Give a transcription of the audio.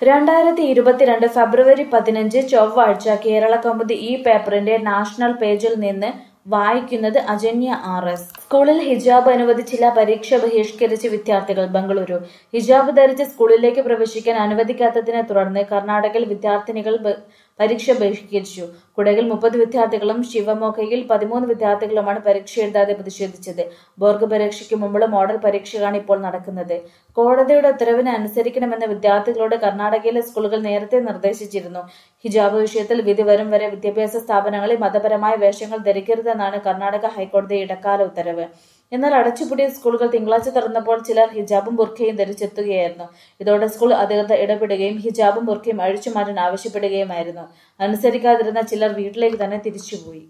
രണ്ടായിരത്തി ഇരുപത്തിരണ്ട് ഫെബ്രുവരി പതിനഞ്ച് ചൊവ്വാഴ്ച കേരള കൗമുദി ഈ പേപ്പറിന്റെ നാഷണൽ പേജിൽ നിന്ന് വായിക്കുന്നത് അജന്യ ആർ എസ് സ്കൂളിൽ ഹിജാബ് അനുവദിച്ചില്ല പരീക്ഷ ബഹിഷ്കരിച്ച് വിദ്യാർത്ഥികൾ ബംഗളൂരു ഹിജാബ് ധരിച്ച് സ്കൂളിലേക്ക് പ്രവേശിക്കാൻ അനുവദിക്കാത്തതിനെ തുടർന്ന് കർണാടകയിൽ വിദ്യാർത്ഥിനികൾ ബ- പരീക്ഷ ബഹിഷ്കരിച്ചു കുടകിൽ മുപ്പത് വിദ്യാർത്ഥികളും ശിവമോഗയിൽ പതിമൂന്ന് വിദ്യാർത്ഥികളുമാണ് പരീക്ഷ എഴുതാതെ പ്രതിഷേധിച്ചത് ബോർഗ് പരീക്ഷയ്ക്ക് മുമ്പുള്ള മോഡൽ പരീക്ഷയാണ് ഇപ്പോൾ നടക്കുന്നത് കോടതിയുടെ ഉത്തരവിന് അനുസരിക്കണമെന്ന് വിദ്യാർത്ഥികളോട് കർണാടകയിലെ സ്കൂളുകൾ നേരത്തെ നിർദ്ദേശിച്ചിരുന്നു ഹിജാബ് വിഷയത്തിൽ വിധി വരും വരെ വിദ്യാഭ്യാസ സ്ഥാപനങ്ങളിൽ മതപരമായ വേഷങ്ങൾ ധരിക്കരുതെന്നാണ് കർണാടക ഹൈക്കോടതി ഇടക്കാല ഉത്തരവ് എന്നാൽ അടച്ചുപൂട്ടിയ സ്കൂളുകൾ തിങ്കളാഴ്ച തുറന്നപ്പോൾ ചിലർ ഹിജാബും ബുർഖയും ധരിച്ചെത്തുകയായിരുന്നു ഇതോടെ സ്കൂൾ അധികൃതർ ഇടപെടുകയും ഹിജാബും ബുർഖയും അഴിച്ചുമാറ്റാൻ ആവശ്യപ്പെടുകയുമായിരുന്നു അനുസരിക്കാതിരുന്ന ചിലർ വീട്ടിലേക്ക് തന്നെ തിരിച്ചുപോയി